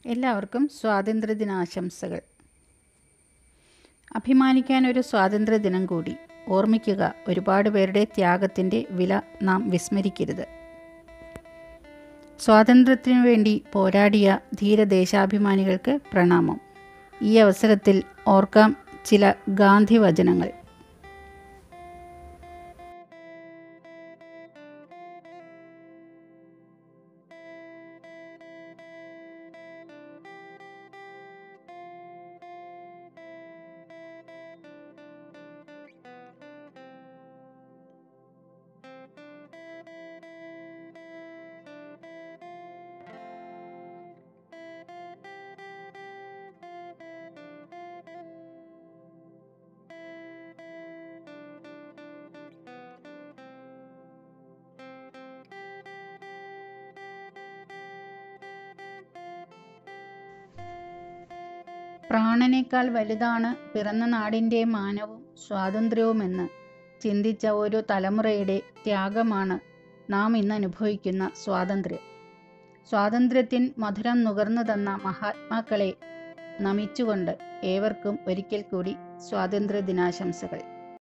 എല്ലാവർക്കും സ്വാതന്ത്ര്യദിനാശംസകൾ അഭിമാനിക്കാൻ ഒരു സ്വാതന്ത്ര്യദിനം കൂടി ഓർമ്മിക്കുക ഒരുപാട് പേരുടെ ത്യാഗത്തിൻ്റെ വില നാം വിസ്മരിക്കരുത് സ്വാതന്ത്ര്യത്തിനു വേണ്ടി പോരാടിയ ധീരദേശാഭിമാനികൾക്ക് പ്രണാമം ഈ അവസരത്തിൽ ഓർക്കാം ചില ഗാന്ധി വചനങ്ങൾ പ്രാണനേക്കാൾ വലുതാണ് പിറന്ന നാടിൻ്റെ മാനവും സ്വാതന്ത്ര്യവുമെന്ന് ചിന്തിച്ച ഒരു തലമുറയുടെ ത്യാഗമാണ് നാം ഇന്ന് അനുഭവിക്കുന്ന സ്വാതന്ത്ര്യം സ്വാതന്ത്ര്യത്തിൻ മധുരം നുകർന്നു തന്ന മഹാത്മാക്കളെ നമിച്ചുകൊണ്ട് ഏവർക്കും ഒരിക്കൽ കൂടി സ്വാതന്ത്ര്യ ദിനാശംസകൾ